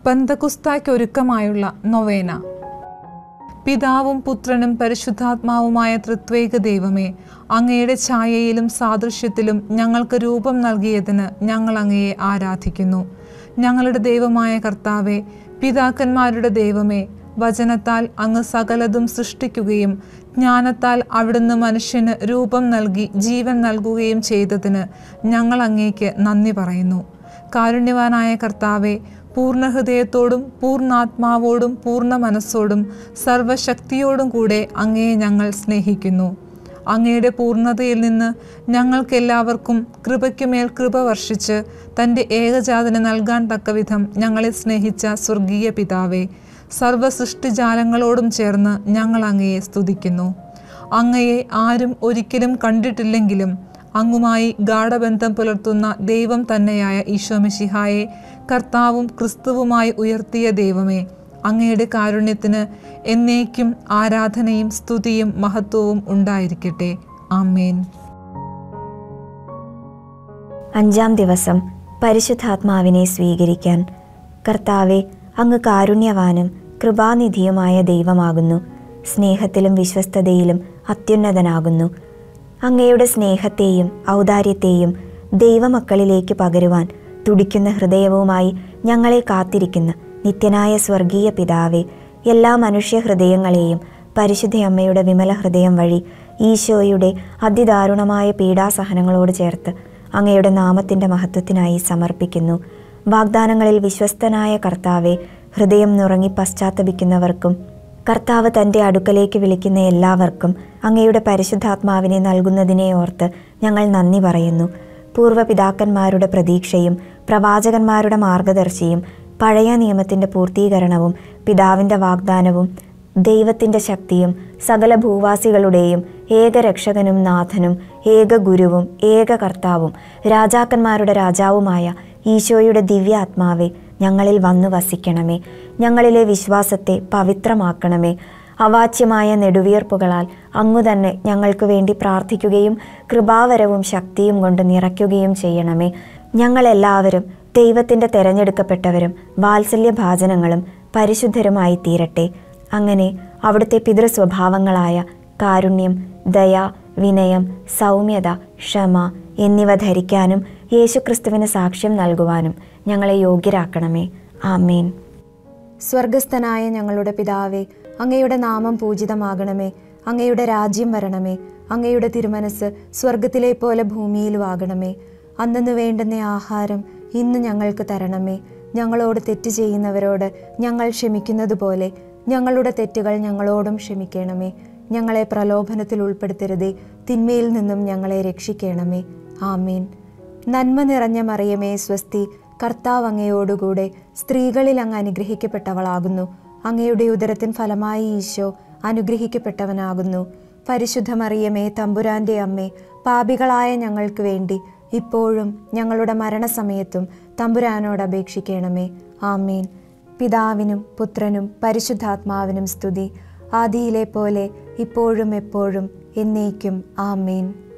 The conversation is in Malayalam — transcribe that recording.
പന്തകുസ്തായ്ക്കൊരുക്കമായുള്ള നൊവേന പിതാവും പുത്രനും പരിശുദ്ധാത്മാവുമായ തൃത്വേക ദൈവമേ അങ്ങയുടെ ഛായയിലും സാദൃശ്യത്തിലും ഞങ്ങൾക്ക് രൂപം നൽകിയതിന് ഞങ്ങൾ അങ്ങയെ ആരാധിക്കുന്നു ഞങ്ങളുടെ ദൈവമായ കർത്താവെ പിതാക്കന്മാരുടെ ദൈവമേ വചനത്താൽ അങ്ങ് സകലതും സൃഷ്ടിക്കുകയും ജ്ഞാനത്താൽ അവിടുന്ന് മനുഷ്യന് രൂപം നൽകി ജീവൻ നൽകുകയും ചെയ്തതിന് ഞങ്ങൾ അങ്ങേക്ക് നന്ദി പറയുന്നു കാരുണ്യവാനായ കർത്താവെ പൂർണ്ണ ഹൃദയത്തോടും പൂർണ്ണാത്മാവോടും പൂർണ്ണ മനസ്സോടും സർവശക്തിയോടും കൂടെ അങ്ങയെ ഞങ്ങൾ സ്നേഹിക്കുന്നു അങ്ങയുടെ പൂർണ്ണതയിൽ നിന്ന് ഞങ്ങൾക്കെല്ലാവർക്കും കൃപയ്ക്കുമേൽ കൃപ വർഷിച്ച് തൻ്റെ ഏകജാതന് നൽകാൻ തക്കവിധം ഞങ്ങളെ സ്നേഹിച്ച സ്വർഗീയ പിതാവേ സർവസൃഷ്ടിജാലങ്ങളോടും ചേർന്ന് ഞങ്ങൾ അങ്ങയെ സ്തുതിക്കുന്നു അങ്ങയെ ആരും ഒരിക്കലും കണ്ടിട്ടില്ലെങ്കിലും അങ്ങുമായി ഗാഠബന്ധം പുലർത്തുന്ന ദൈവം തന്നെയായ ഈശോമിശിഹായെ കർത്താവും ക്രിസ്തുവുമായി ഉയർത്തിയ ദൈവമേ അങ്ങയുടെ കാരുണ്യത്തിന് എന്നേക്കും ആരാധനയും സ്തുതിയും മഹത്വവും ഉണ്ടായിരിക്കട്ടെ ആമേൻ അഞ്ചാം ദിവസം പരിശുദ്ധാത്മാവിനെ സ്വീകരിക്കാൻ കർത്താവെ അങ്ങ് കാരുണ്യവാനും കൃപാനിധിയുമായ ദൈവമാകുന്നു സ്നേഹത്തിലും വിശ്വസ്തതയിലും അത്യുന്നതനാകുന്നു അങ്ങയുടെ സ്നേഹത്തെയും ഔദാര്യത്തെയും ദൈവമക്കളിലേക്ക് പകരുവാൻ തുടിക്കുന്ന ഹൃദയവുമായി ഞങ്ങളെ കാത്തിരിക്കുന്ന നിത്യനായ സ്വർഗീയ പിതാവെ എല്ലാ മനുഷ്യ ഹൃദയങ്ങളെയും പരിശുദ്ധ അമ്മയുടെ വിമല ഹൃദയം വഴി ഈശോയുടെ അതിദാരുണമായ പീഡാസഹനങ്ങളോട് ചേർത്ത് അങ്ങയുടെ നാമത്തിൻ്റെ മഹത്വത്തിനായി സമർപ്പിക്കുന്നു വാഗ്ദാനങ്ങളിൽ വിശ്വസ്തനായ കർത്താവെ ഹൃദയം നുറങ്ങി പശ്ചാത്തപിക്കുന്നവർക്കും കർത്താവ് തൻ്റെ അടുക്കലേക്ക് വിളിക്കുന്ന എല്ലാവർക്കും അങ്ങയുടെ പരിശുദ്ധാത്മാവിനെ നൽകുന്നതിനെ ഓർത്ത് ഞങ്ങൾ നന്ദി പറയുന്നു പൂർവ്വപിതാക്കന്മാരുടെ പ്രതീക്ഷയും പ്രവാചകന്മാരുടെ മാർഗദർശിയും പഴയ നിയമത്തിൻ്റെ പൂർത്തീകരണവും പിതാവിൻ്റെ വാഗ്ദാനവും ദൈവത്തിൻ്റെ ശക്തിയും സകല ഭൂവാസികളുടെയും ഏകരക്ഷകനും നാഥനും ഏക ഗുരുവും ഏക കർത്താവും രാജാക്കന്മാരുടെ രാജാവുമായ ഈശോയുടെ ദിവ്യാത്മാവെ ഞങ്ങളിൽ വന്നു വസിക്കണമേ ഞങ്ങളിലെ വിശ്വാസത്തെ പവിത്രമാക്കണമേ അവാച്യമായ നെടുവീർപ്പുകളാൽ അങ്ങു തന്നെ ഞങ്ങൾക്ക് വേണ്ടി പ്രാർത്ഥിക്കുകയും കൃപാവരവും ശക്തിയും കൊണ്ട് നിറയ്ക്കുകയും ചെയ്യണമേ ഞങ്ങളെല്ലാവരും ദൈവത്തിൻ്റെ തെരഞ്ഞെടുക്കപ്പെട്ടവരും വാത്സല്യഭാജനങ്ങളും പരിശുദ്ധരുമായി തീരട്ടെ അങ്ങനെ അവിടുത്തെ പിതൃസ്വഭാവങ്ങളായ കാരുണ്യം ദയ വിനയം സൗമ്യത ക്ഷമ എന്നിവ ധരിക്കാനും യേശുക്രിസ്തുവിന് സാക്ഷ്യം നൽകുവാനും ഞങ്ങളെ യോഗ്യരാക്കണമേ ആമേൻ സ്വർഗസ്ഥനായ ഞങ്ങളുടെ പിതാവേ അങ്ങയുടെ നാമം പൂജിതമാകണമേ അങ്ങയുടെ രാജ്യം വരണമേ അങ്ങയുടെ തിരുമനസ് സ്വർഗത്തിലെ പോലെ ഭൂമിയിലും ആകണമേ അന്നു വേണ്ടുന്ന ആഹാരം ഇന്ന് ഞങ്ങൾക്ക് തരണമേ ഞങ്ങളോട് തെറ്റ് ചെയ്യുന്നവരോട് ഞങ്ങൾ ക്ഷമിക്കുന്നത് പോലെ ഞങ്ങളുടെ തെറ്റുകൾ ഞങ്ങളോടും ക്ഷമിക്കണമേ ഞങ്ങളെ പ്രലോഭനത്തിൽ ഉൾപ്പെടുത്തരുതേ തിന്മയിൽ നിന്നും ഞങ്ങളെ രക്ഷിക്കണമേ ആമീൻ നന്മ നിറഞ്ഞ മറിയമേ സ്വസ്തി കർത്താവ് അങ്ങയോടുകൂടെ സ്ത്രീകളിൽ അങ്ങ് അനുഗ്രഹിക്കപ്പെട്ടവളാകുന്നു അങ്ങയുടെ ഉദരത്തിൻ ഫലമായി ഈശോ അനുഗ്രഹിക്കപ്പെട്ടവനാകുന്നു പരിശുദ്ധ മറിയമേ തമ്പുരാന്റെ അമ്മേ പാപികളായ ഞങ്ങൾക്ക് വേണ്ടി ഇപ്പോഴും ഞങ്ങളുടെ മരണസമയത്തും തമ്പുരാനോട് അപേക്ഷിക്കണമേ ആമേൻ പിതാവിനും പുത്രനും പരിശുദ്ധാത്മാവിനും സ്തുതി ആദിയിലെ പോലെ ഇപ്പോഴും എപ്പോഴും എന്നേക്കും ആമേൻ